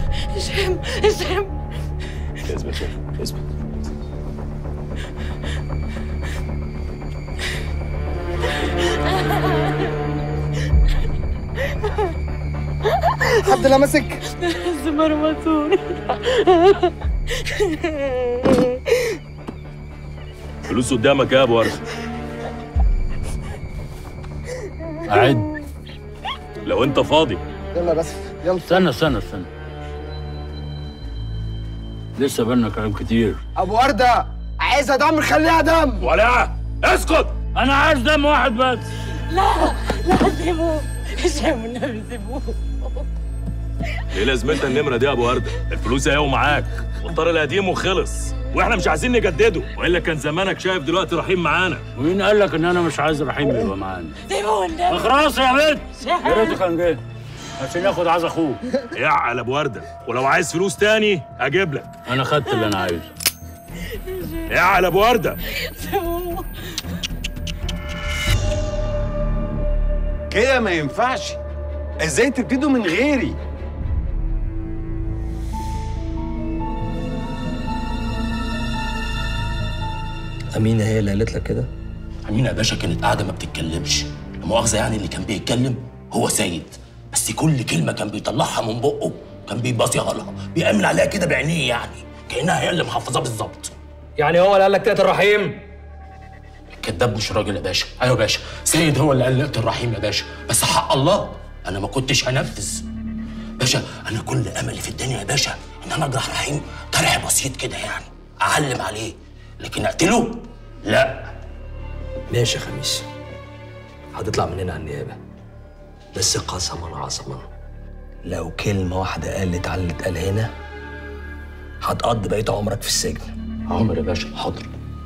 هشام هشام اثبت كده اثبت حد لمسك مرمطوني فلوس قدامك يا ابو ورده أعد لو انت فاضي يلا بس يلا استنى استنى استنى لسه بالنا كلام كتير ابو ورده عايزها دم خليها دم ولا اسكت أنا عايز دم واحد بس لا لا سيبوه هشام والنبي سيبوه ايه لازمتها النمره دي يا ابو ورده الفلوس اهي ومعاك والطار القديم وخلص واحنا مش عايزين نجدده والا كان زمانك شايف دلوقتي رحيم معانا ومين قال لك إن أنا مش عايز رحيم يبقى معانا سيبوه النبي خلاص يا بنت يا ريته كان جه عشان ياخد عايز أخوه يعقل ابو ورده ولو عايز فلوس تاني اجيب لك أنا خدت اللي أنا عايزه يعقل ابو ورده سيبوه كده ما ينفعش ازاي تبتدوا من غيري أمينة هي اللي قالت لك كده؟ أمينة يا باشا كانت قاعدة ما بتتكلمش لا مؤاخذة يعني اللي كان بيتكلم هو سيد بس كل كلمة كان بيطلعها من بقه كان بيباصيها لها بيأمن عليها كده بعينيه يعني كأنها هي اللي محفظاه بالظبط يعني هو اللي قال لك تقتل رحيم؟ الكذاب مش راجل يا باشا ايوه يا باشا سيد هو اللي قال اقتل رحيم يا باشا بس حق الله انا ما كنتش هنفذ باشا انا كل املي في الدنيا يا باشا ان انا اجرح رحيم جرح بسيط كده يعني اعلم عليه لكن اقتله لا ماشي يا خميس هتطلع مننا على النيابة بس قسما عظما لو كلمة واحدة قالت على اللي اتقال هنا هتقضي بقية عمرك في السجن عمر يا باشا حاضر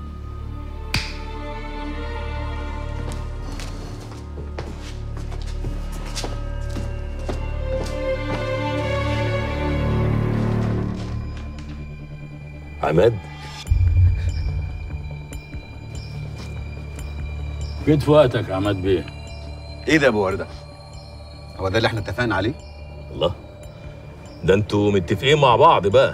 عماد جيت في وقتك يا عماد بيه ايه ده يا ابو ورده هو ده اللي احنا اتفقنا عليه الله ده انتوا متفقين مع بعض بقى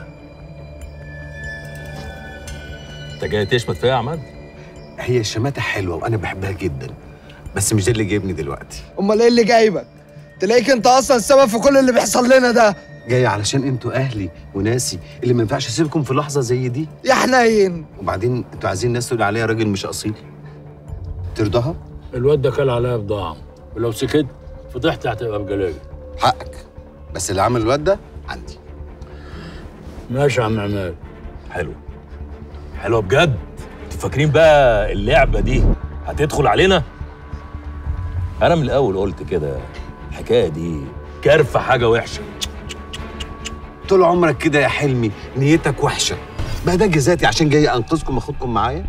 انت جاي تشمت فيا يا عماد هي الشماتة حلوة وأنا بحبها جدا بس مش ده اللي جايبني دلوقتي امال ايه اللي جايبك تلاقيك انت اصلا السبب في كل اللي بيحصل لنا ده جاي علشان انتوا أهلي وناسي اللي ما ينفعش أسيبكم في لحظة زي دي يا حنين وبعدين انتوا عايزين الناس تقول عليا راجل مش أصيل ترضاها؟ الواد ده كل عليا بضاعة ولو سكت فضحت هتبقى بجلاجة حقك بس اللي عمل الواد ده عندي ماشي يا عم عماد حلو حلوه بجد انتوا فاكرين بقى اللعبه دي هتدخل علينا انا من الاول قلت كده الحكايه دي كارفه حاجه وحشه طول عمرك كده يا حلمي نيتك وحشة بقى ده جزاتي عشان جاي أنقذكم وأخدكم معايا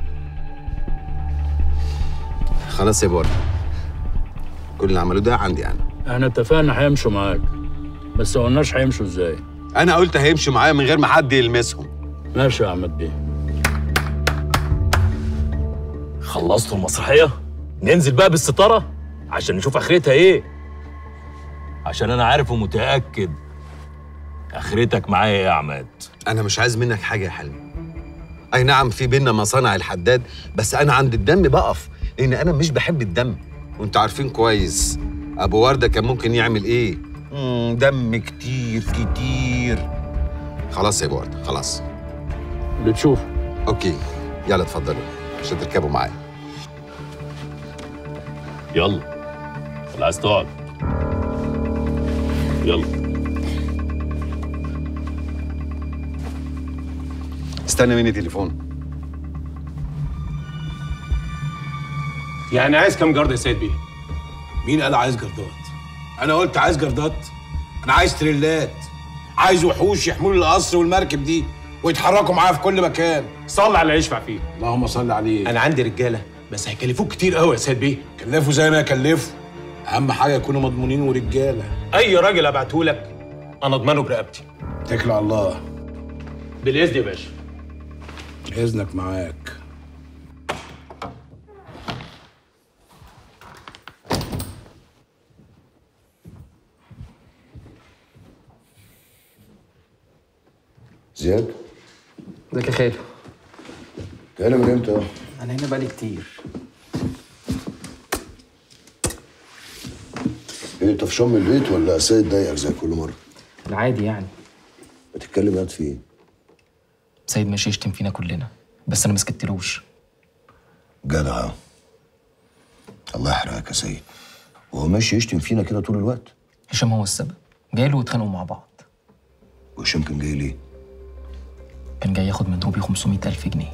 خلاص يا بورا كل اللي عملوه ده عندي أنا احنا اتفقنا هيمشوا معاك بس ما قلناش هيمشوا ازاي أنا قلت هيمشي معايا من غير ما حد يلمسهم ماشي يا عماد بيه خلصتوا المسرحيه ننزل بقى بالستاره عشان نشوف اخرتها ايه عشان انا عارف ومتاكد اخرتك معايا ايه يا عماد أنا مش عايز منك حاجة يا حلمي أي نعم في بينا مصانع الحداد بس أنا عند الدم بقف لأن أنا مش بحب الدم وأنتوا عارفين كويس أبو وردة كان ممكن يعمل إيه مم، دم كتير كتير خلاص يا أبو وردة خلاص اللي تشوفه أوكي يلا اتفضلوا عشان تركبوا معايا يلا اللي عايز تقعد يلا استنى مني تليفون يعني عايز كام جرد يا سيد بيه؟ مين قال عايز جردات؟ أنا قلت عايز جردات؟ أنا عايز تريلات عايز وحوش يحملوا القصر والمركب دي ويتحركوا معايا في كل مكان صلي على اللي يشفع فيه اللهم صل عليه انا عندي رجاله بس هيكلفوك كتير قوي يا سيد بيه كلفوا زي ما يكلفوا أهم حاجة يكونوا مضمونين ورجالة اي راجل ابعته لك انا اضمنه برقبتي اتكل على الله بالاذن يا باشا إذنك معاك زياد ازيك يا خالد تعالى من امتى انا هنا بقالي كتير ايه انت في شم البيت ولا سيد ضايقك زي كل مره العادي يعني بتتكلم ياد في ايه سيد ماشي يشتم فينا كلنا بس انا ما سكتلوش جدع الله يحرقك يا سيد وهو ماشي يشتم فينا كده طول الوقت هشام هو السبب جاي له واتخانقوا مع بعض وهشام كان جاي ليه كان جاي ياخد من روبي 500 ألف جنيه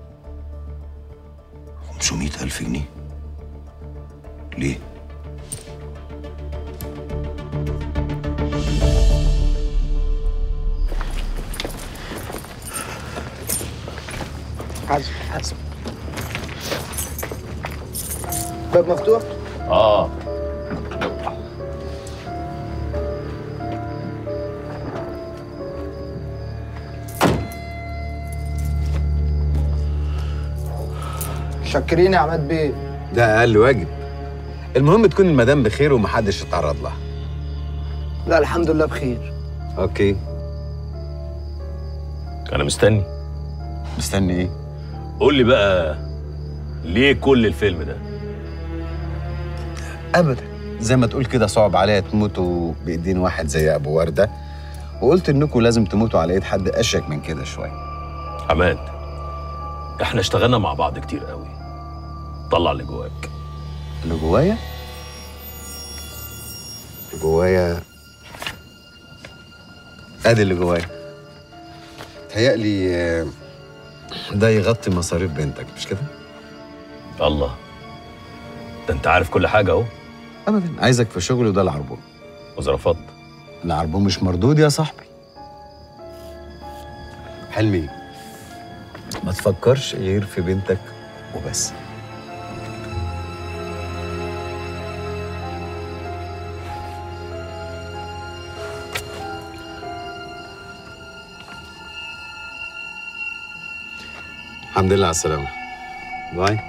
500 ألف جنيه ليه حاسب حاسب باب مفتوح اه شكرين يا عماد بيه ده اقل واجب المهم تكون المدام بخير ومحدش اتعرض لها لا الحمد لله بخير اوكي انا مستني مستني ايه قول لي بقى ليه كل الفيلم ده ابدا زي ما تقول كده صعب عليا تموتوا بايدين واحد زي ابو ورده وقلت انكم لازم تموتوا على ايد حد اشيك من كده شويه عماد احنا اشتغلنا مع بعض كتير قوي طلع اللي جواك اللي جوايا اللي جوايا ادي اللي جوايا تهيألي آه، ده يغطي مصاريف بنتك مش كده؟ الله ده انت عارف كل حاجه اهو ابدا عايزك في شغل وده العربون وظرفات العربون مش مردود يا صاحبي حلمي ما تفكرش غير في بنتك وبس الحمد لله على السلامة باي